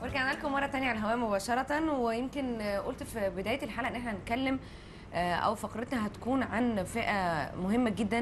ورجعنا لكم مره تانية على الهواء مباشره ويمكن قلت في بدايه الحلقه ان احنا هنتكلم او فقرتنا هتكون عن فئه مهمه جدا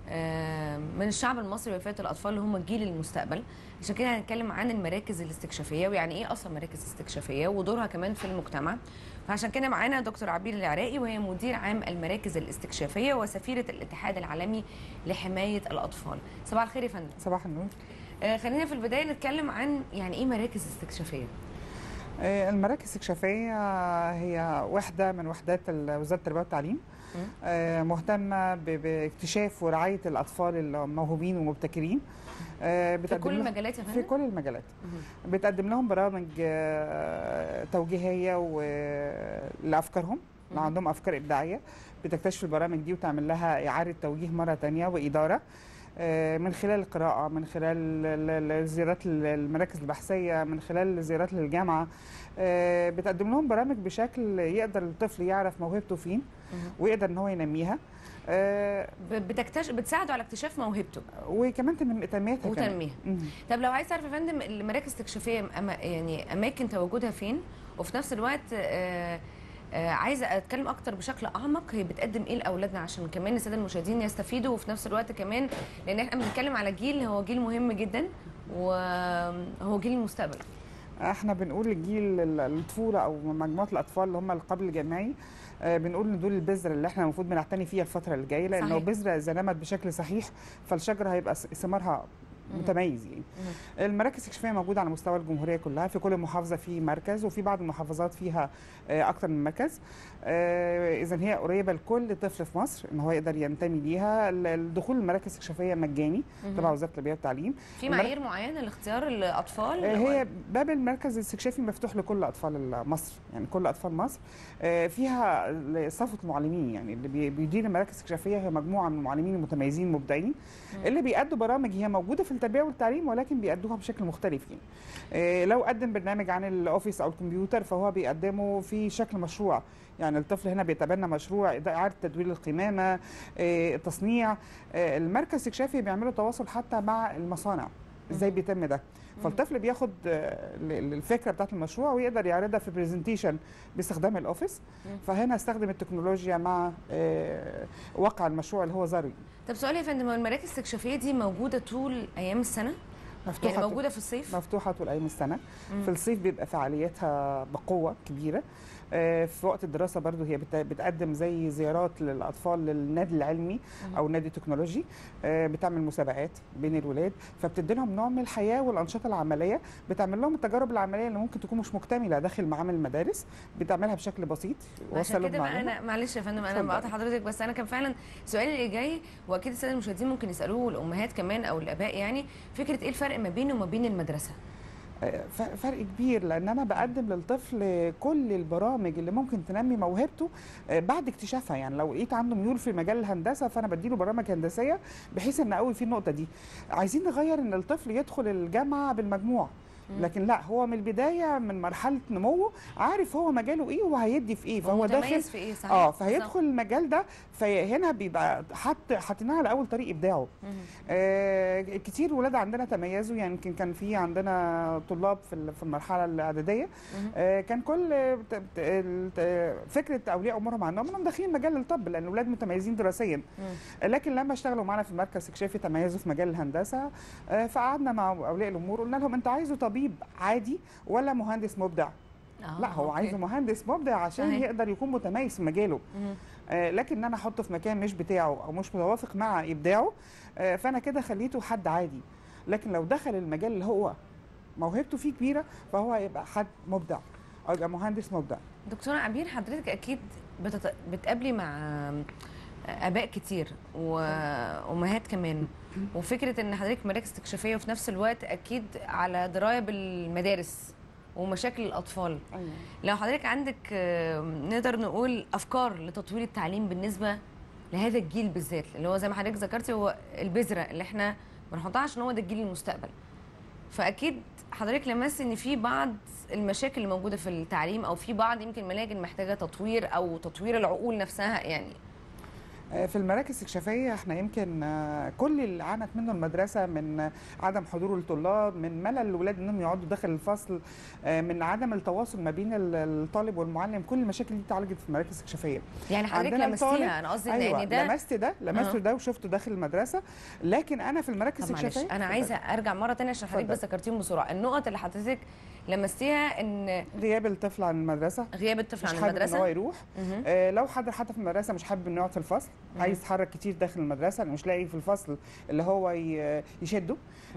من الشعب المصري وفئه الاطفال اللي هم جيل المستقبل عشان كده هنتكلم عن المراكز الاستكشافيه ويعني ايه اصلا مراكز استكشافيه ودورها كمان في المجتمع فعشان كده معانا دكتور عبير العراقي وهي مدير عام المراكز الاستكشافيه وسفيره الاتحاد العالمي لحمايه الاطفال صباح الخير يا فندم صباح النور آه خلينا في البدايه نتكلم عن يعني ايه مراكز استكشافيه آه المراكز الاستكشافيه هي وحده من وحدات وزاره التربيه والتعليم آه مهتمه باكتشاف ورعايه الاطفال الموهوبين ومبتكرين آه في كل المجالات يا فندم؟ في كل المجالات بتقدم لهم برامج آه توجيهيه لافكارهم لو عندهم افكار ابداعيه بتكتشف البرامج دي وتعمل لها اعاده توجيه مره ثانيه واداره من خلال القراءة من خلال زيارات المراكز البحثية من خلال زيارات للجامعة بتقدم لهم برامج بشكل يقدر الطفل يعرف موهبته فين ويقدر ان هو ينميها بتكتشف بتساعده على اكتشاف موهبته وكمان تنميتها وتنميها طب لو عايز تعرف يا فندم المراكز الاستكشافيه يعني اماكن تواجدها فين وفي نفس الوقت آه آه عايزه اتكلم اكتر بشكل اعمق هي بتقدم ايه لاولادنا عشان كمان الساده المشاهدين يستفيدوا وفي نفس الوقت كمان لان احنا بنتكلم على جيل هو جيل مهم جدا وهو جيل المستقبل احنا بنقول الجيل الطفوله او مجموعه الاطفال اللي هم القبل الجامعي آه بنقول ان دول البذره اللي احنا المفروض بنعتني فيها الفتره اللي جايه لانه بذره اذا نمت بشكل صحيح فالشجره هيبقى ثمارها متميز يعني المراكز الاستكشافيه موجوده على مستوى الجمهوريه كلها في كل محافظه في مركز وفي بعض المحافظات فيها اكثر من مركز اذا هي قريبه لكل طفل في مصر ان هو يقدر ينتمي ليها الدخول المراكز الاستكشافيه مجاني تبع وزاره التربيه والتعليم في معايير معينه لاختيار الاطفال هي باب المركز الاستكشافي مفتوح لكل اطفال مصر يعني كل اطفال مصر فيها صفوه المعلمين يعني اللي بيدير المراكز الاستكشافيه هي مجموعه من المعلمين المتميزين المبدعين اللي بيأدوا برامج هي موجوده في التربيه والتعليم ولكن بيأدوها بشكل مختلف يعني إيه لو قدم برنامج عن الاوفيس او الكمبيوتر فهو بيقدمه في شكل مشروع يعني الطفل هنا بيتبنى مشروع اعاده تدوير القمامه إيه التصنيع إيه المركز الاستكشافي بيعملوا تواصل حتى مع المصانع ازاي بيتم ده فالطفل بياخد الفكره بتاعت المشروع ويقدر يعرضها في برزنتيشن باستخدام الاوفيس فهنا استخدم التكنولوجيا مع واقع المشروع اللي هو ظري طب سؤال يا فندم المراكز الاستكشافيه دي موجوده طول ايام السنه مفتوحه يعني موجوده في الصيف مفتوحه طول ايام السنه مم. في الصيف بيبقى فعالياتها بقوه كبيره في وقت الدراسه برضو هي بتقدم زي زيارات للاطفال للنادي العلمي او النادي التكنولوجي بتعمل مسابقات بين الولاد فبتدي لهم نوع من الحياه والانشطه العمليه بتعمل لهم التجارب العمليه اللي ممكن تكون مش مكتمله داخل معامل المدارس بتعملها بشكل بسيط عشان كده بقى انا معلش يا فندم انا بقطع حضرتك بس انا كان فعلا سؤالي اللي جاي واكيد الساده المشاهدين ممكن يسالوه الامهات كمان او الاباء يعني فكره ايه الفرق ما بينه وما بين المدرسه فرق كبير لان انا بقدم للطفل كل البرامج اللي ممكن تنمي موهبته بعد اكتشافها يعني لو لقيت عنده ميول في مجال الهندسه فانا بديله برامج هندسيه بحيث ان اقوي فيه النقطه دي عايزين نغير ان الطفل يدخل الجامعه بالمجموع لكن لا هو من البدايه من مرحله نموه عارف هو مجاله ايه وهيدي في ايه فهو داخل في ايه صحيح اه فهيدخل المجال ده فهنا بيبقى حط حاطينها على اول طريق ابداعه آه كتير ولاد عندنا تميزوا يعني يمكن كان في عندنا طلاب في في المرحله الاعداديه آه كان كل فكره اولياء امورهم عندهم انهم داخلين مجال الطب لان الاولاد متميزين دراسيا لكن لما اشتغلوا معانا في المركز الاستكشافي تميزوا في مجال الهندسه آه فقعدنا مع اولياء الامور قلنا لهم انت عايزه طبيب عادي ولا مهندس مبدع آه لا هو عايزه مهندس مبدع عشان صحيح. يقدر يكون متميز في مجاله آه لكن ان انا احطه في مكان مش بتاعه او مش متوافق مع ابداعه آه فانا كده خليته حد عادي لكن لو دخل المجال اللي هو موهبته فيه كبيره فهو هيبقى حد مبدع او يبقى مهندس مبدع دكتوره عبير حضرتك اكيد بتت... بتقابلي مع اباء كتير وامهات كمان وفكره ان حضرتك مراكز استكشافيه وفي نفس الوقت اكيد على درايه بالمدارس ومشاكل الاطفال أيوة. لو حضرتك عندك نقدر نقول افكار لتطوير التعليم بالنسبه لهذا الجيل بالذات اللي هو زي ما حضرتك ذكرتي هو البذره اللي احنا بنحطها عشان هو ده الجيل المستقبل فاكيد حضرتك لمست ان في بعض المشاكل اللي موجوده في التعليم او في بعض يمكن ملاجئ محتاجه تطوير او تطوير العقول نفسها يعني آه، في المراكز الاستكشافيه احنا يمكن آه، كل اللي عانت منه المدرسه من آه، عدم حضور الطلاب من ملل الولاد انهم يقعدوا داخل الفصل آه، من عدم التواصل ما بين ال- الطالب والمعلم كل المشاكل دي اتعالجت في المراكز الاستكشافيه يعني حضرتك عندنا لمستيها الطالب- انا قصدي ايوه ان ده لمست ده لمست أها. ده وشفته داخل المدرسه لكن انا في المراكز طب معلش الاستكشافيه انا عايزه ارجع مره تانية عشان حضرتك اتفضل. بس ذكرتيهم بسرعه النقط اللي حضرتك لمستيها ان غياب الطفل عن المدرسه غياب الطفل مش عن حابب ان هو المدرسه يروح مهم. آه، لو حد حتى في المدرسه مش حابب انه يقعد في الفصل مم. عايز يتحرك كتير داخل المدرسه مش لاقي في الفصل اللي هو ي- يشده مم.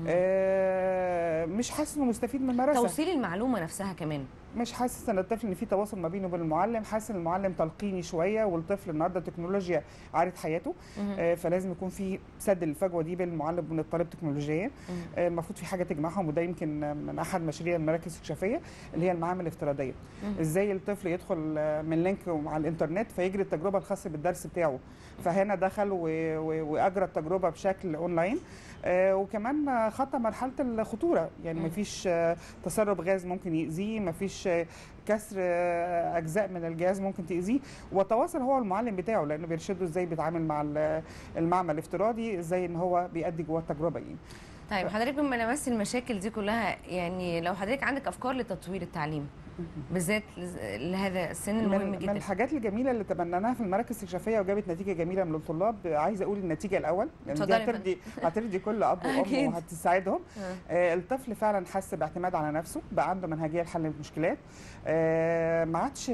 آه، مش حاسس انه مستفيد من المدرسه توصيل المعلومه نفسها كمان مش حاسس ان الطفل ان في تواصل ما بينه وبين المعلم حاسس ان المعلم تلقيني شويه والطفل النهارده التكنولوجيا عارت حياته مهم. آه، فلازم يكون في سد الفجوه دي بين المعلم وبين الطالب تكنولوجيا مهم. آه، المفروض في حاجه تجمعهم وده يمكن من احد مشاريع المراكز الاستكشافيه اللي هي المعامل الافتراضيه مهم. ازاي الطفل يدخل آه، من لينك على الانترنت فيجري التجربه الخاصه بالدرس بتاعه فهنا دخل و- و- واجرى التجربه بشكل اونلاين آه، وكمان آه، خطى مرحله الخطوره يعني مم. مفيش آه، تسرب غاز ممكن يأذيه مفيش آه، كسر آه، اجزاء من الجهاز ممكن تأذيه وتواصل هو المعلم بتاعه لانه بيرشده ازاي بيتعامل مع ال- المعمل الافتراضي ازاي ان هو بيأدي جوه التجربه يعني طيب حضرتك بما لمست المشاكل دي كلها يعني لو حضرتك عندك افكار لتطوير التعليم بالذات لز- لهذا السن المهم من, من جدا الحاجات الجميله اللي تبنيناها في المراكز الاستكشافيه وجابت نتيجه جميله من الطلاب عايزه اقول النتيجه الاول لان دي اتفضلي يا هترضي هترضي كل اب أكيد. وام وهتساعدهم آه. آه، الطفل فعلا حس باعتماد على نفسه بقى عنده منهجيه لحل المشكلات آه، ما عادش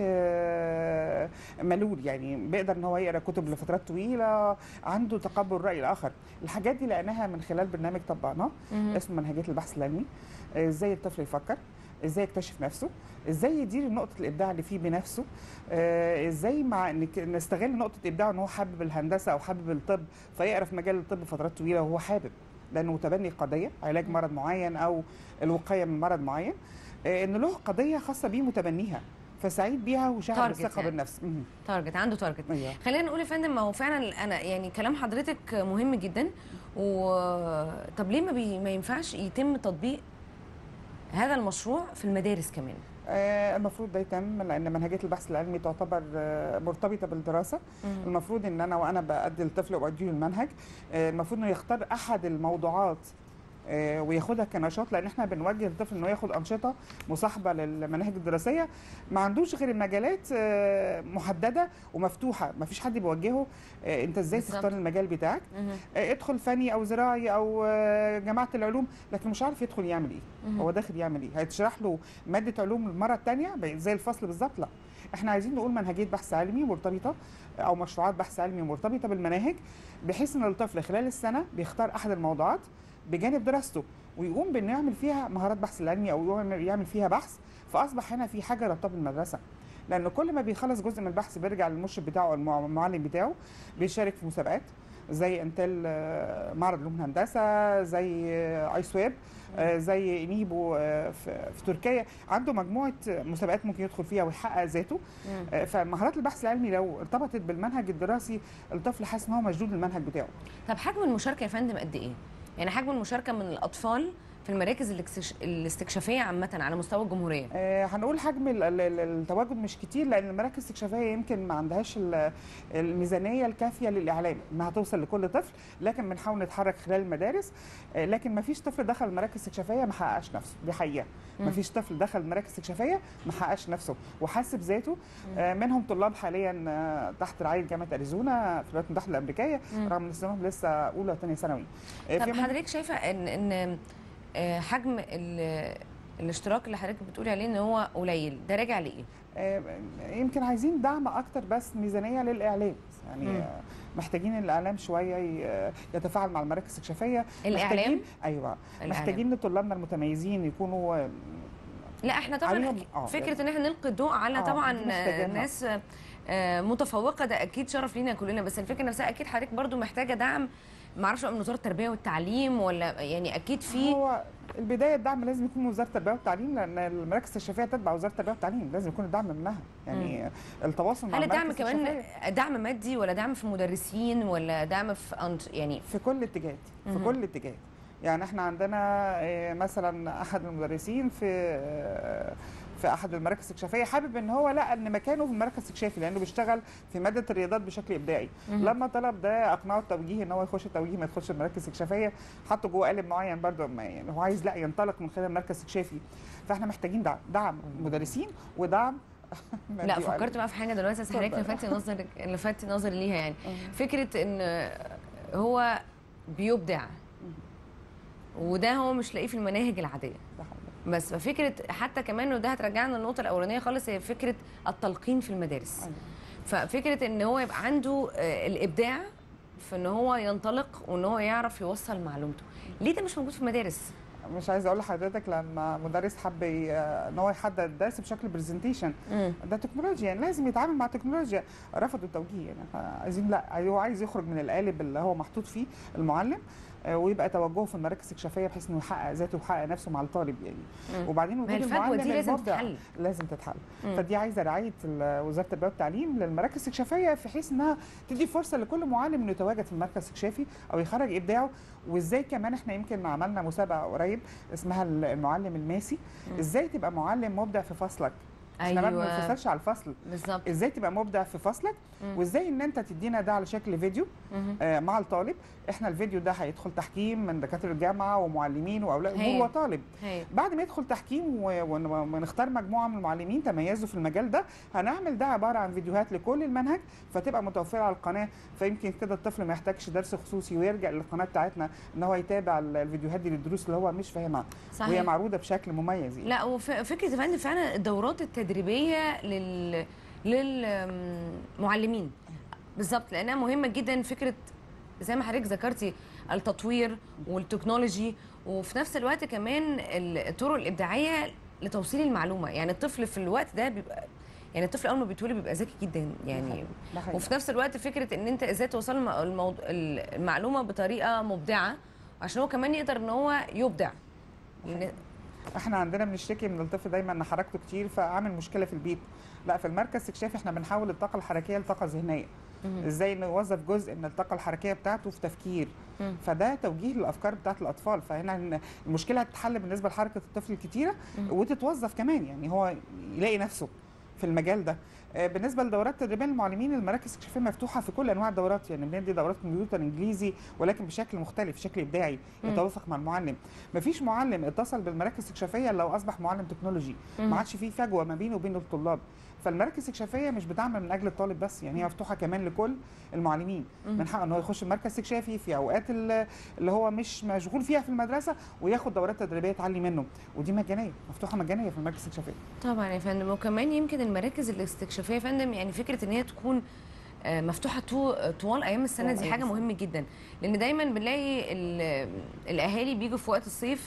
آه، ملول يعني بيقدر ان هو يقرا كتب لفترات طويله عنده تقبل الراي الاخر الحاجات دي لقيناها من خلال برنامج طبقناه مهم. اسمه منهجيه البحث العلمي آه، ازاي الطفل يفكر ازاي يكتشف نفسه ازاي يدير نقطه الابداع اللي فيه بنفسه آه، ازاي مع نك- نستغل نقطه ابداعه ان هو حابب الهندسه او حابب الطب فيقرا في مجال الطب فترات طويله وهو حابب لانه متبني قضيه علاج مرض معين او الوقايه من مرض معين آه، ان له قضيه خاصه بيه متبنيها فسعيد بيها وشعر تارجت بالثقه يعني. بالنفس مهم. تارجت عنده تارجت ايوه خلينا نقول يا فندم ما هو فعلا انا يعني كلام حضرتك مهم جدا و طب ليه ما, بي... ما ينفعش يتم تطبيق هذا المشروع في المدارس كمان آه، المفروض ده يتم لان منهجيه البحث العلمي تعتبر آه، مرتبطه بالدراسه المفروض ان انا وانا بادي الطفل واديه المنهج آه، المفروض انه يختار احد الموضوعات آه، وياخدها كنشاط لان احنا بنوجه الطفل انه ياخد انشطه مصاحبه للمناهج الدراسيه ما عندوش غير المجالات آه، محدده ومفتوحه ما فيش حد بيوجهه آه، انت ازاي بالظبط. تختار المجال بتاعك مهم. آه، ادخل فني او زراعي او آه، جماعه العلوم لكن مش عارف يدخل يعمل ايه مهم. هو داخل يعمل ايه هيتشرح له ماده علوم المره الثانيه زي الفصل بالظبط لا احنا عايزين نقول منهجيه بحث علمي مرتبطه او مشروعات بحث علمي مرتبطه بالمناهج بحيث ان الطفل خلال السنه بيختار احد الموضوعات بجانب دراسته ويقوم بانه يعمل فيها مهارات بحث العلمي او يعمل يعمل فيها بحث فاصبح هنا في حاجه رابطه بالمدرسه لان كل ما بيخلص جزء من البحث بيرجع للمرشد بتاعه او المع- المعلم بتاعه بيشارك في مسابقات زي انتل آه، معرض علوم الهندسه زي آه، ايس ويب آه، زي انيبو آه، في في تركيا عنده مجموعه مسابقات ممكن يدخل فيها ويحقق ذاته مم. آه، فمهارات البحث العلمي لو ارتبطت بالمنهج الدراسي الطفل حاسس ان هو مشدود للمنهج بتاعه طب حجم المشاركه يا فندم قد ايه يعني حجم المشاركه من الاطفال في المراكز الاكستش- الاستكشافيه عامه على مستوى الجمهوريه آه، هنقول حجم ال- ال- ال- التواجد مش كتير لان المراكز الاستكشافيه يمكن ما عندهاش ال- الميزانيه الكافيه للاعلام انها توصل لكل طفل لكن بنحاول نتحرك خلال المدارس آه، لكن ما فيش طفل دخل المراكز الاستكشافيه ما حققش نفسه دي حقيقه مم. ما فيش طفل دخل المراكز الاستكشافيه ما حققش نفسه وحس بذاته آه، منهم طلاب حاليا آه، تحت رعايه جامعه اريزونا في الولايات المتحده الامريكيه مم. رغم ان سنهم لسه اولى وثانيه ثانوي آه، طب في من- حضرتك شايفه ان ان آه، حجم ال- الاشتراك اللي حضرتك بتقولي عليه ان هو قليل ده راجع لايه؟ آه، يمكن عايزين دعم اكتر بس ميزانيه للاعلام يعني مم. آه، محتاجين الاعلام شويه ي- يتفاعل مع المراكز الاستكشافيه الاعلام محتاجين ايوه الإعلام. محتاجين طلابنا المتميزين يكونوا آه، لا احنا طبعا عليهم- أكيد آه، فكره ان احنا نلقي الضوء على آه، طبعا دي محتاجينها. ناس آه، متفوقه ده اكيد شرف لينا كلنا بس الفكره نفسها اكيد حضرتك برضو محتاجه دعم ما اعرفش بقى من وزاره التربيه والتعليم ولا يعني اكيد في هو البدايه الدعم لازم يكون من وزاره التربيه والتعليم لان المراكز الاستكشافيه تتبع وزاره التربيه والتعليم لازم يكون الدعم منها يعني التواصل مع هل الدعم المراكز كمان الاستكشافية دعم مادي ولا دعم في مدرسين ولا دعم في أنت يعني في كل الاتجاهات في مهم. كل الاتجاهات يعني احنا عندنا آه، مثلا احد المدرسين في آه، في احد المراكز الاستكشافيه حابب ان هو لقى ان مكانه في المركز الاستكشافي لانه بيشتغل في ماده الرياضات بشكل ابداعي مهم. لما طلب ده اقنعه التوجيه ان هو يخش التوجيه ما يدخلش المراكز الاستكشافيه حطه جوه قالب معين برضه ما يعني هو عايز لا ينطلق من خلال المركز الاستكشافي فاحنا محتاجين دعم دعم مدرسين ودعم لا مادي فكرت بقى في حاجه دلوقتي بس حضرتك اتفضل. لفتي نظرك لفتي نظري ليها يعني وعلمي. فكره ان هو بيبدع وده هو مش لاقيه في المناهج العاديه ده حقيقي. بس ففكره حتى كمان وده هترجعنا للنقطه الاولانيه خالص هي فكره التلقين في المدارس أيوة. ففكره ان هو يبقى عنده آه، الابداع في ان هو ينطلق وان هو يعرف يوصل معلومته ليه ده مش موجود في المدارس مش عايزه اقول لحضرتك لما مدرس حب ي- ان هو يحدد الدرس بشكل برزنتيشن ده تكنولوجيا يعني لازم يتعامل مع التكنولوجيا رفضوا التوجيه يعني إحنا عايزين لا هو عايز يخرج من القالب اللي هو محطوط فيه المعلم آه، ويبقى توجهه في المراكز الاستكشافيه بحيث انه يحقق ذاته ويحقق نفسه مع الطالب يعني مم. وبعدين ما هي وجود الفجوه المعلم دي لازم المبدع تتحل لازم تتحل مم. فدي عايزه رعايه ال- وزاره التربيه والتعليم للمراكز الاستكشافيه في حيث انها تدي فرصه لكل معلم انه يتواجد في المركز الاستكشافي او يخرج ابداعه وازاي كمان احنا يمكن عملنا مسابقه قريب اسمها المعلم الماسي مم. ازاي تبقى معلم مبدع في فصلك احنا ما ايوه بنفصلش على الفصل بالظبط ازاي تبقى مبدع في فصلك مم. وازاي ان انت تدينا ده على شكل فيديو مهم. آه، مع الطالب احنا الفيديو ده هيدخل تحكيم من دكاتره الجامعه ومعلمين واولاد هايل. هو طالب هاي. بعد ما يدخل تحكيم و- ون- ونختار مجموعه من المعلمين تميزوا في المجال ده هنعمل ده عباره عن فيديوهات لكل المنهج فتبقى متوفره على القناه فيمكن كده الطفل ما يحتاجش درس خصوصي ويرجع للقناه بتاعتنا ان هو يتابع ال- الفيديوهات دي للدروس اللي هو مش فاهمها وهي صحيح معروضه بشكل مميز يعني. لا وفكره يا فندم فعلا الدورات التدريبيه لل للمعلمين بالظبط لانها مهمه جدا فكره زي ما حضرتك ذكرتي التطوير والتكنولوجي وفي نفس الوقت كمان الطرق الابداعيه لتوصيل المعلومه يعني الطفل في الوقت ده بيبقى يعني الطفل اول ما بيتولد بيبقى ذكي جدا يعني ده حقيقي. وفي نفس الوقت فكره ان انت ازاي توصل الم- الموض... المعلومه بطريقه مبدعه عشان هو كمان يقدر ان هو يبدع لأن- احنا عندنا بنشتكي من الطفل دايما ان حركته كتير فعامل مشكله في البيت لا في المركز الاستكشافي احنا بنحول الطاقه الحركيه لطاقه ذهنيه مهم. ازاي نوظف جزء من الطاقه الحركيه بتاعته في تفكير مم. فده توجيه للافكار بتاعت الاطفال فهنا إن المشكله هتتحل بالنسبه لحركه الطفل الكتيره مم. وتتوظف كمان يعني هو يلاقي نفسه في المجال ده آه، بالنسبه لدورات تدريبيه للمعلمين المراكز الاستكشافيه مفتوحه في كل انواع الدورات يعني بندي دورات كمبيوتر انجليزي ولكن بشكل مختلف شكل ابداعي مم. يتوافق مع المعلم مفيش معلم اتصل بالمراكز الاستكشافيه لو اصبح معلم تكنولوجي مم. ما عادش فيه فجوه ما بينه وبين الطلاب فالمراكز الاستكشافيه مش بتعمل من اجل الطالب بس يعني هي مفتوحه كمان لكل المعلمين مم. من حقه ان هو يخش المركز الاستكشافي في اوقات ال- اللي هو مش مشغول فيها في المدرسه وياخد دورات تدريبيه تعلي منه ودي مجانيه مفتوحه مجانيه في المركز الاستكشافيه طبعا يا فندم وكمان يمكن المراكز الاستكشافيه يا فندم يعني فكره ان هي تكون آه، مفتوحه طو- طوال ايام السنه طوال دي أيام حاجه السنة. مهمه جدا لان دايما بنلاقي ال- الاهالي بيجوا في وقت الصيف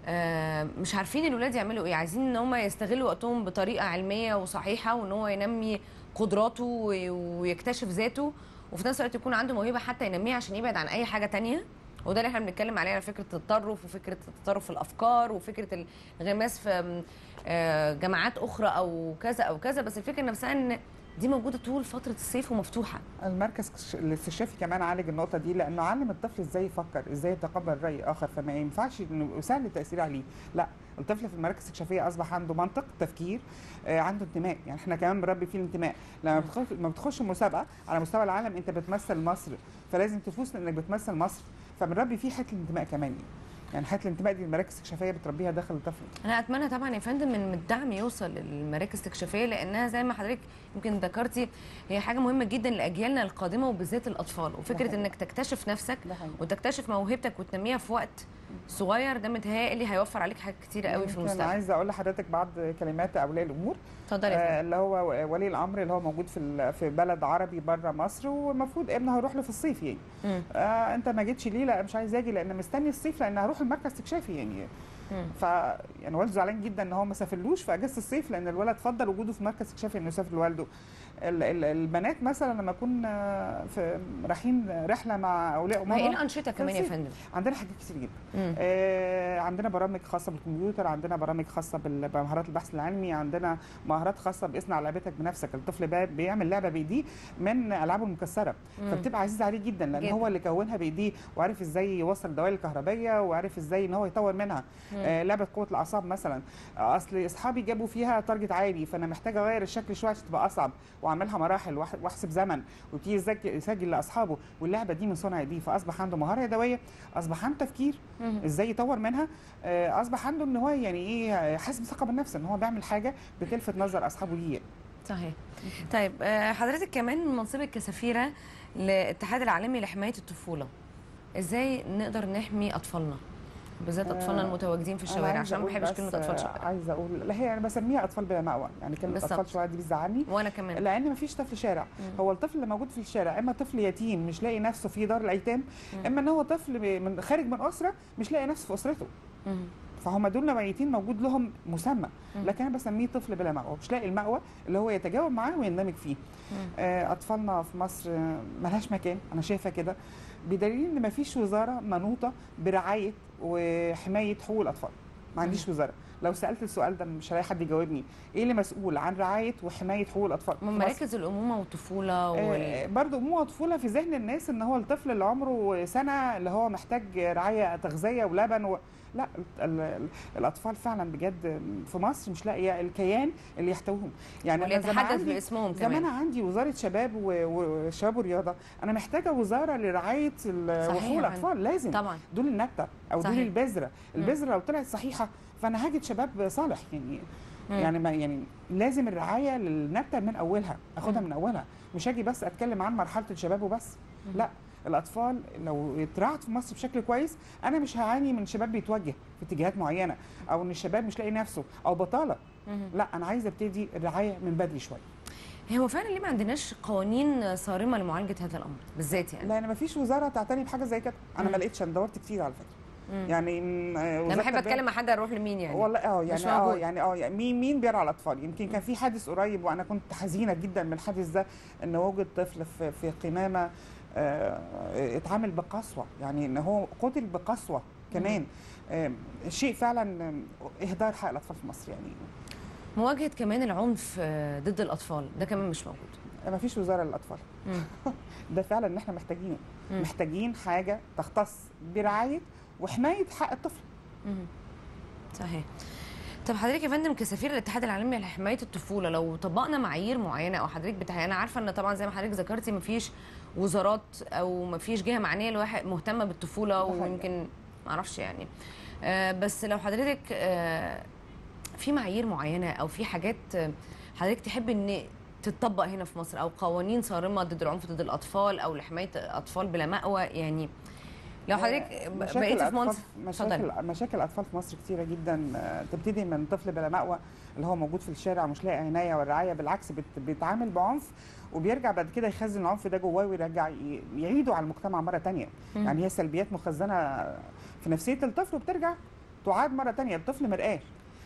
آه، مش عارفين الولاد يعملوا ايه عايزين ان هم يستغلوا وقتهم بطريقه علميه وصحيحه وان هو ينمي قدراته وي- ويكتشف ذاته وفي نفس الوقت يكون عنده موهبه حتى ينميها عشان يبعد عن اي حاجه تانية وده اللي احنا بنتكلم عليه على فكره التطرف وفكره التطرف في الافكار وفكره الانغماس في آه، جامعات اخرى او كذا او كذا بس الفكره نفسها ان دي موجوده طول فتره الصيف ومفتوحه المركز الاستكشافي كمان عالج النقطه دي لانه علم الطفل ازاي يفكر ازاي يتقبل راي اخر فما ينفعش انه سهل التاثير عليه لا الطفل في المراكز الاستكشافيه اصبح عنده منطق تفكير آه، عنده انتماء يعني احنا كمان بنربي فيه الانتماء لما بتخش لما بتخش مسابقه على مستوى العالم انت بتمثل مصر فلازم تفوز لانك بتمثل مصر فبنربي فيه حته الانتماء كمان يعني. يعني حته الانتماء دي المراكز الاستكشافيه بتربيها داخل الطفل انا اتمنى طبعا يا فندم ان الدعم يوصل للمراكز الاستكشافيه لانها زي ما حضرتك يمكن ذكرتي هي حاجه مهمه جدا لاجيالنا القادمه وبالذات الاطفال وفكره حقيقي. انك تكتشف نفسك ده حقيقي. وتكتشف موهبتك وتنميها في وقت صغير ده متهيألي هيوفر عليك حاجات كتيره قوي في يمكن المستقبل عايزه اقول لحضرتك بعض كلمات اولياء الامور اتفضلي يا فندم. آه، اللي هو ولي الامر اللي هو موجود في ال- في بلد عربي بره مصر والمفروض ابنه هيروح له في الصيف يعني مم. آه انت ما جيتش ليه لا مش عايز اجي لان مستني الصيف لان هروح المركز استكشافي يعني مم. ف يعني والده زعلان جدا ان هو ما سافرلوش في اجازه الصيف لان الولد فضل وجوده في مركز استكشافي انه يسافر لوالده ال- ال- البنات مثلا لما يكون آه، في رايحين رحله مع اولياء ما هي ايه امهم الانشطه كمان يا الصيف. فندم عندنا حاجات كتير جدا مم. آه، عندنا برامج خاصه بالكمبيوتر عندنا برامج خاصه بال- بمهارات البحث العلمي عندنا مهارات خاصه باصنع لعبتك بنفسك الطفل بقى بيعمل لعبه بايديه من العابه المكسره مم. فبتبقى عزيزه عليه جدا لان جدا. هو اللي كونها بايديه وعارف ازاي يوصل الدوائر الكهربائيه وعارف ازاي ان هو يطور منها مم. آه لعبه قوه الاعصاب الاعصاب مثلا اصل اصحابي جابوا فيها تارجت عالي فانا محتاجه اغير الشكل شويه عشان تبقى اصعب واعملها مراحل وأح- واحسب زمن ويبتدي يسجل يسجل لاصحابه واللعبه دي من صنع دي فاصبح عنده مهاره يدويه اصبح عنده تفكير مهم. ازاي يطور منها آه، اصبح عنده ان هو يعني ايه حاسس بثقه بالنفس ان هو بيعمل حاجه بتلفت نظر اصحابه ليه صحيح طيب آه، حضرتك كمان من منصبك كسفيره للاتحاد العالمي لحمايه الطفوله ازاي نقدر نحمي اطفالنا بالذات اطفالنا آه، المتواجدين في أنا الشوارع عايزة عشان ما أقول بحبش بس، كلمه اطفال آه، شوارع عايزه اقول لا هي انا بسميها اطفال بلا مأوى يعني كلمه بالظبط. اطفال شوارع دي بتزعلني وانا كمان لان مفيش طفل شارع مم. هو الطفل اللي موجود في الشارع اما طفل يتيم مش لاقي نفسه في دار الايتام مم. اما ان هو طفل ب- من خارج من اسره مش لاقي نفسه في اسرته مهم. فهم دول نوعيتين موجود لهم مسمى مم. لكن انا بسميه طفل بلا مأوى مش لاقي المأوى اللي هو يتجاوب معاه ويندمج فيه مم. آه، اطفالنا في مصر آه، ملهاش مكان انا شايفه كده بدليل ان مفيش وزاره منوطه برعايه وحمايه حقوق الاطفال ما عنديش وزاره لو سالت السؤال ده مش هلاقي حد يجاوبني ايه اللي مسؤول عن رعايه وحمايه حقوق الاطفال في من مصر؟ مراكز الامومه والطفوله آه، وال... برضو امومه وطفوله في ذهن الناس ان هو الطفل اللي عمره سنه اللي هو محتاج رعايه تغذيه ولبن و... لا ال... ال... الاطفال فعلا بجد في مصر مش لاقيه الكيان اللي يحتويهم يعني واللي أنا زمان يتحدث عندي- باسمهم زمان كمان عندي وزاره شباب و- وشباب ورياضه انا محتاجه وزاره لرعايه ال- صحيح وحقوق يا الاطفال لازم طبعا دول النبته او صحيح. دول البذره البذره لو طلعت صحيحه فانا هاجد شباب صالح يعني مم. يعني ما يعني لازم الرعايه للنبته من اولها اخدها مم. من اولها مش هاجي بس اتكلم عن مرحله الشباب وبس مم. لا الاطفال لو اترعت في مصر بشكل كويس انا مش هعاني من شباب بيتوجه في اتجاهات معينه او ان الشباب مش لاقي نفسه او بطاله مهم. لا انا عايزه ابتدي الرعايه من بدري شويه هو فعلا ليه ما عندناش قوانين صارمه لمعالجه هذا الامر بالذات يعني لان مفيش وزاره تعتني بحاجه زي كده انا مم. ما لقيتش انا دورت كتير على فكره مم. يعني م- آه، لما وزارة احب التربية- اتكلم مع حد اروح لمين يعني والله اه مش يعني اه موجود. يعني اه يعني مين مين بيرعى الاطفال يمكن كان في حادث قريب وانا كنت حزينه جدا من الحادث ده ان وجد طفل في في قمامه آه، اتعامل بقسوه يعني ان هو قتل بقسوه كمان آه، شيء فعلا آه، اهدار حق الاطفال في مصر يعني مواجهه كمان العنف آه، ضد الاطفال ده كمان مش موجود ما فيش وزاره للاطفال مم. ده فعلا اللي احنا محتاجينه مم. محتاجين حاجه تختص برعايه وحمايه حق الطفل مهم. صحيح طب حضرتك يا فندم كسفير الاتحاد العالمي لحمايه الطفوله لو طبقنا معايير معينه او حضرتك بتاع انا عارفه ان طبعا زي ما حضرتك ذكرتي مفيش وزارات او مفيش جهه معنيه لواحد مهتمه بالطفوله حقيقة. ويمكن معرفش يعني آه بس لو حضرتك آه في معايير معينه او في حاجات آه، حضرتك تحب ان تتطبق هنا في مصر او قوانين صارمه ضد العنف ضد الاطفال او لحمايه اطفال بلا مأوى يعني لو حضرتك مشاكل بقيتي في الأطفال- منصب اتفضلي. مشاكل مشاكل الاطفال في مصر كتيره جدا آه، تبتدي من طفل بلا مأوى اللي هو موجود في الشارع مش لاقي عنايه والرعايه بالعكس بت- بيتعامل بعنف وبيرجع بعد كده يخزن العنف ده جواه ويرجع ي- يعيده على المجتمع مره تانية مم. يعني هي سلبيات مخزنه في نفسيه الطفل وبترجع تعاد مره تانية الطفل مرآة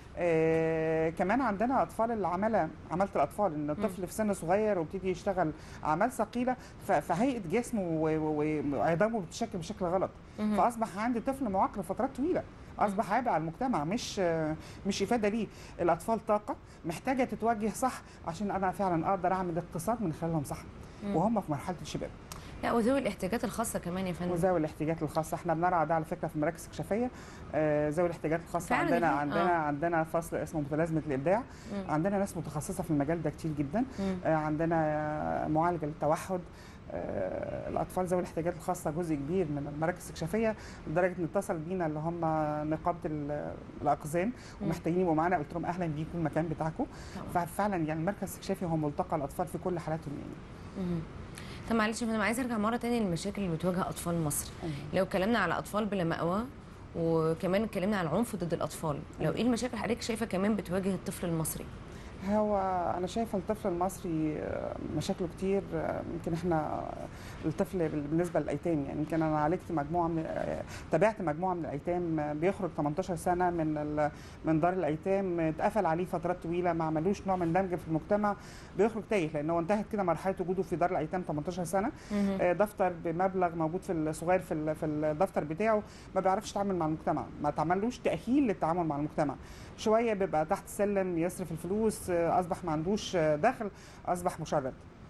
آه كمان عندنا اطفال العماله عماله الاطفال ان الطفل في سن صغير وبيبتدي يشتغل اعمال ثقيله ف- فهيئه جسمه و- و- وعظامه بتتشكل بشكل غلط مهم. فاصبح عندي طفل معاق لفترات طويله اصبح عبء على المجتمع مش مش افاده ليه الاطفال طاقه محتاجه تتوجه صح عشان انا فعلا اقدر اعمل اقتصاد من خلالهم صح مم. وهم في مرحله الشباب لا وذوي الاحتياجات الخاصه كمان يا فندم وذوي الاحتياجات الخاصه احنا بنرعى ده على فكره في مراكز اكشافيه آه، ذوي الاحتياجات الخاصه فعلا عندنا كده؟ عندنا آه. عندنا فصل اسمه متلازمه الابداع مم. عندنا ناس متخصصه في المجال ده كتير جدا مم. آه، عندنا آه، معالجه للتوحد آه، الاطفال ذوي الاحتياجات الخاصه جزء كبير من المراكز الاكشافيه لدرجه ان اتصل بينا اللي هم نقابه ال- الاقزام مم. ومحتاجين يبقوا معانا قلت لهم اهلا بيكم المكان بتاعكم طبعاً. ففعلا يعني المركز الاكشافي هو ملتقى الاطفال في كل حالاتهم يعني مهم. طب معلش يا فندم عايزه ارجع مره تاني للمشاكل اللي بتواجه اطفال مصر لو اتكلمنا على اطفال بلا مأوى وكمان اتكلمنا على العنف ضد الاطفال لو ايه المشاكل حضرتك شايفه كمان بتواجه الطفل المصري هو انا شايفه الطفل المصري آه، مشاكله كتير آه، يمكن احنا الطفل بالنسبه للايتام يعني يمكن انا عالجت مجموعه من آه، تابعت مجموعه من الايتام آه، بيخرج 18 سنه من ال- من دار الايتام آه، اتقفل عليه فترات طويله ما عملوش نوع من الدمج في المجتمع بيخرج تايه لان هو انتهت كده مرحله وجوده في دار الايتام 18 سنه مهم. آه، دفتر بمبلغ موجود في الصغير في ال- في الدفتر بتاعه ما بيعرفش يتعامل مع المجتمع ما تعملوش تاهيل للتعامل مع المجتمع شويه بيبقى تحت السلم يصرف الفلوس آه، اصبح ما عندوش آه، دخل اصبح مشرد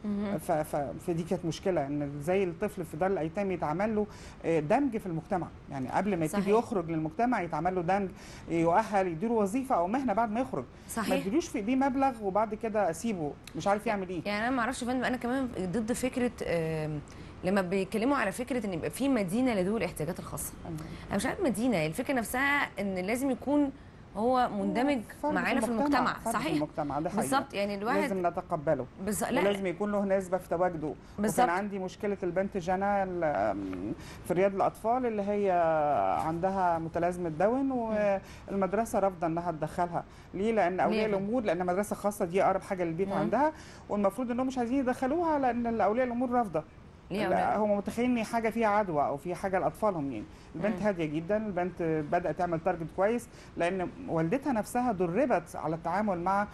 مهم. ف- ف- فدي كانت مشكله ان ازاي الطفل في دار الايتام يتعمل له آه، دمج في المجتمع يعني قبل ما يبتدي صحيح. يخرج للمجتمع يتعمل له دمج يؤهل يديله وظيفه او مهنه بعد ما يخرج ما صحيح تديلوش في ايديه مبلغ وبعد كده اسيبه مش عارف يعمل ايه يعني انا ما اعرفش يا فندم انا كمان ضد فكره آم، لما بيتكلموا على فكره ان يبقى في مدينه لذوي الاحتياجات الخاصه انا مش عارف مدينه الفكره نفسها ان لازم يكون هو مندمج فرد معانا في المجتمع فرد في صحيح المجتمع ده حقيقي بالظبط يعني الواحد لازم نتقبله بز... لا ولازم يكون له نسبه في تواجده بالظبط. وكان عندي مشكله البنت جنى ال- في رياض الاطفال اللي هي عندها متلازمه داون والمدرسه رافضه انها تدخلها ليه لان اولياء ليه؟ الامور لان مدرسه خاصه دي اقرب حاجه للبيت مم. عندها والمفروض انهم مش عايزين يدخلوها لان اولياء الامور رافضه ليه لا، أولاد؟ هم متخيلين ان حاجه فيها عدوى او فيها حاجه لاطفالهم يعني البنت مم. هاديه جدا البنت بدات تعمل تارجت كويس لان والدتها نفسها دربت على التعامل مع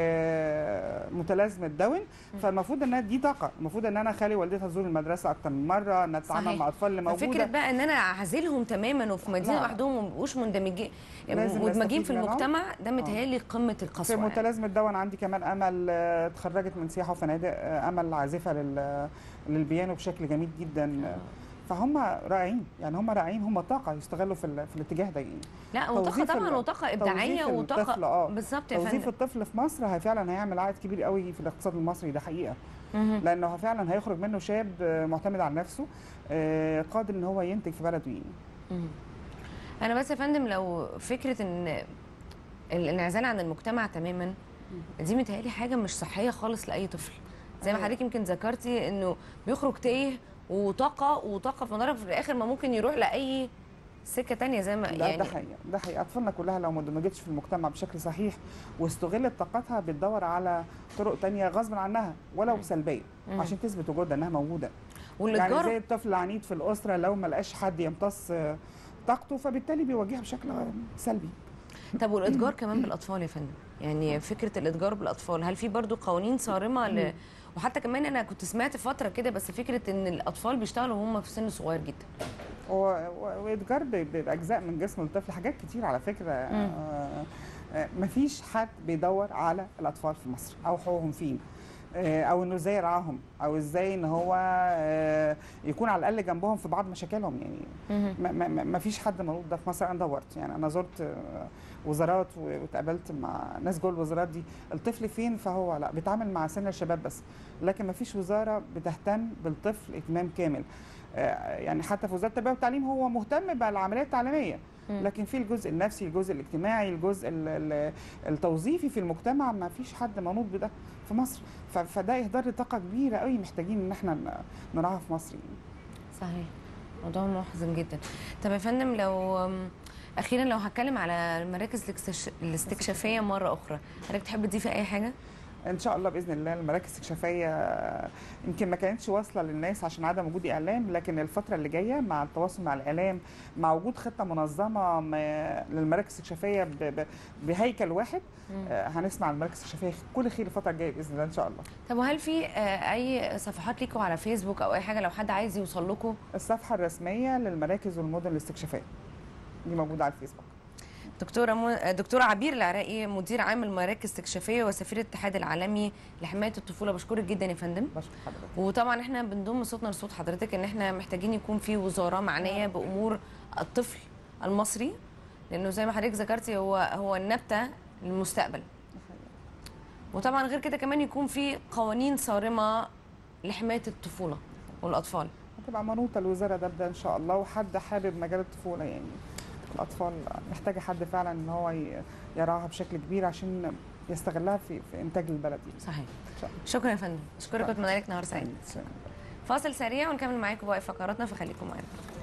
آه، متلازمه داون فالمفروض انها دي طاقه المفروض ان انا اخلي والدتها تزور المدرسه اكتر من مره انها تتعامل صحيح. مع الاطفال اللي فكره موجوده بقى ان انا اعزلهم تماما وفي مدينه لا. لوحدهم وما بيبقوش مندمجين يعني لازم مدمجين نستفيد في منهم. المجتمع ده متهيألي قمه في القسوه يعني. متلازمه داون عندي كمان امل آه، اتخرجت من سياحه وفنادق آه، امل عازفه لل- للبيانو بشكل جميل جدا آه، فهم رائعين يعني هم رائعين هم طاقه يستغلوا في, ال- في الاتجاه ده يعني لا وطاقه توظيف طبعا ال- وطاقه ابداعيه توظيف وطاقه الطفل، آه. بالظبط يا توظيف فندم الطفل في مصر هي فعلا هيعمل عائد كبير قوي في الاقتصاد المصري ده حقيقه مهم. لانه فعلا هيخرج منه شاب آه، معتمد على نفسه آه، قادر ان هو ينتج في بلده يعني مهم. انا بس يا فندم لو فكره ان الانعزال عن المجتمع تماما دي متهيألي حاجه مش صحيه خالص لاي طفل زي ما أيوة. حضرتك يمكن ذكرتي انه بيخرج تايه وطاقه وطاقه في مدرب في الاخر ما ممكن يروح لاي سكه تانية زي ما ده يعني ده حقيقه ده حقيقه اطفالنا كلها لو ما اندمجتش في المجتمع بشكل صحيح واستغلت طاقتها بتدور على طرق تانية غصب عنها ولو سلبيه مم. عشان تثبت وجودها انها موجوده يعني والاتجار زي الطفل العنيد في الاسره لو ما لقاش حد يمتص آه، طاقته فبالتالي بيواجهها بشكل سلبي طب والاتجار كمان بالاطفال يا فندم يعني فكره الاتجار بالاطفال هل في برضو قوانين صارمه ل... وحتى كمان انا كنت سمعت فتره كده بس فكره ان الاطفال بيشتغلوا وهم في سن صغير جدا و- و- واتجار ب- ب- باجزاء من جسم الطفل حاجات كتير على فكره مم. آه، آه، مفيش حد بيدور على الاطفال في مصر او حقوقهم فين آه، او انه ازاي يرعاهم او ازاي ان هو آه، يكون على الاقل جنبهم في بعض مشاكلهم يعني مهم. ما- ما ما- ما فيش حد موجود ده في مصر انا دورت يعني انا زرت آه، وزارات و- واتقابلت مع ناس جوه الوزارات دي الطفل فين فهو لا بيتعامل مع سن الشباب بس لكن ما فيش وزاره بتهتم بالطفل اهتمام كامل آه، يعني حتى في وزاره التربيه والتعليم هو مهتم بالعمليه التعليميه مم. لكن في الجزء النفسي الجزء الاجتماعي الجزء ال- ال- التوظيفي في المجتمع ما فيش حد منوط بده في مصر ف- فده اهدار لطاقه كبيره قوي محتاجين ان احنا ن- نراعاها في مصر يعني. صحيح موضوع محزن جدا طب يا فندم لو أم، اخيرا لو هتكلم على المراكز الاكستش- الاستكشافيه مره اخرى حضرتك تحب تضيفي اي حاجه ان شاء الله باذن الله المراكز الاستكشافيه يمكن ما كانتش واصله للناس عشان عدم وجود اعلام لكن الفتره اللي جايه مع التواصل مع الاعلام مع وجود خطه منظمه م- للمراكز الاستكشافيه ب- ب- بهيكل واحد مم. آه، هنسمع عن المراكز الاستكشافيه كل خير الفتره الجايه باذن الله ان شاء الله طب وهل في آه، اي صفحات ليكوا على فيسبوك او اي حاجه لو حد عايز يوصل لكم الصفحه الرسميه للمراكز والمدن الاستكشافيه دي موجوده على الفيسبوك دكتوره م... دكتوره عبير العراقي مدير عام المراكز الاستكشافيه وسفير الاتحاد العالمي لحمايه الطفوله بشكرك جدا يا فندم بشكر حضرتك وطبعا احنا بنضم صوتنا لصوت حضرتك ان احنا محتاجين يكون في وزاره معنيه بامور الطفل المصري لانه زي ما حضرتك ذكرتي هو هو النبته للمستقبل وطبعا غير كده كمان يكون في قوانين صارمه لحمايه الطفوله والاطفال هتبقى منوطه الوزاره ده بده ان شاء الله وحد حابب مجال الطفوله يعني الاطفال محتاجه حد فعلا ان هو ي- يراعاها بشكل كبير عشان يستغلها في, في انتاج البلد يعني. صحيح إن شاء الله. شكرا يا فندم اشكرك واتمنى لك نهار سعيد سعيد فاصل سريع ونكمل معاكم باقي فقراتنا فخليكم معانا